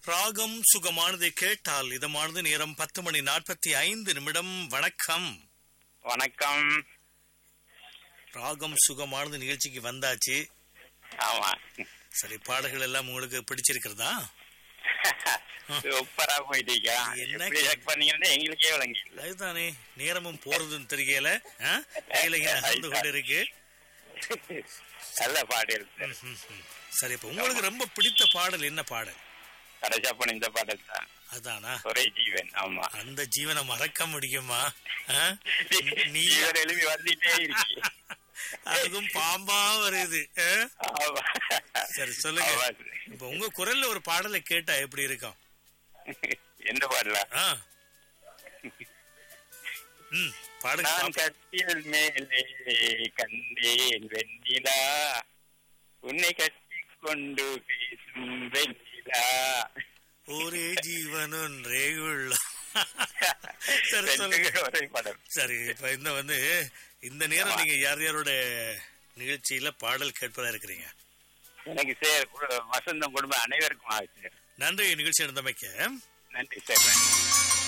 ராகம் சுகமானதை கேட்டால் இதமானது நேரம் பத்து மணி நாற்பத்தி ஐந்து நிமிடம் வணக்கம் வணக்கம் ராகம் சுகமானது நிகழ்ச்சிக்கு வந்தாச்சு ஆமா சரி பாடல்கள் எல்லாம் உங்களுக்கு பிடிச்சிருக்கிறதா சூப்பரா போயிட்டீங்க என்ன எப்படி செக் பண்ணீங்கன்னு எங்களுக்கே விளங்கி அதுதானே நேரமும் போறதுன்னு தெரியல ஆ? கையில இங்க நடந்து கொண்டு இருக்கு நல்ல பாட்டு இருக்கு ம், ம், ம். சரி இப்ப உங்களுக்கு ரொம்ப பிடித்த பாடல் என்ன பாடல் கடைசா பண்ண இந்த பாடல் தான் அதானா ஒரே ஜீவன் ஆமா அந்த ஜீவனை மறக்க முடியுமா ஆ? நீ ஜீவன் எழுதி வந்துட்டே இருக்கு அதுக்கும் பாம்பா வருது ஆ? ஆமா. சரி சொல்லுங்க ஆமா. இப்ப உங்க குரல்ல ஒரு பாடலை கேட்டா எப்படி இருக்கும் எந்த பாடலா ஆ ம் பாடுங்க நான் பாப்போம். கட்டில் மேலே கண்டேன் வெண்ணிலா உன்னை கட்டி கொண்டு பேசும் வெண்ணிலா ஒரே ஜீவன் ஒன்றே உள்ள சரி சொல்லுங்க ரெண்டுக்கும் ஒரே படம் சரி இப்ப இந்த வந்து இந்த நேரம் நீங்க யார் யாரோட நிகழ்ச்சியில பாடல் கேட்பதா இருக்கிறீங்க எனக்கு சார் கு- வசந்தம் குடும்பம் அனைவருக்கும் ஆகுது சார் நன்றி நிகழ்ச்சி நடந்தமைக்க நன்றி சார்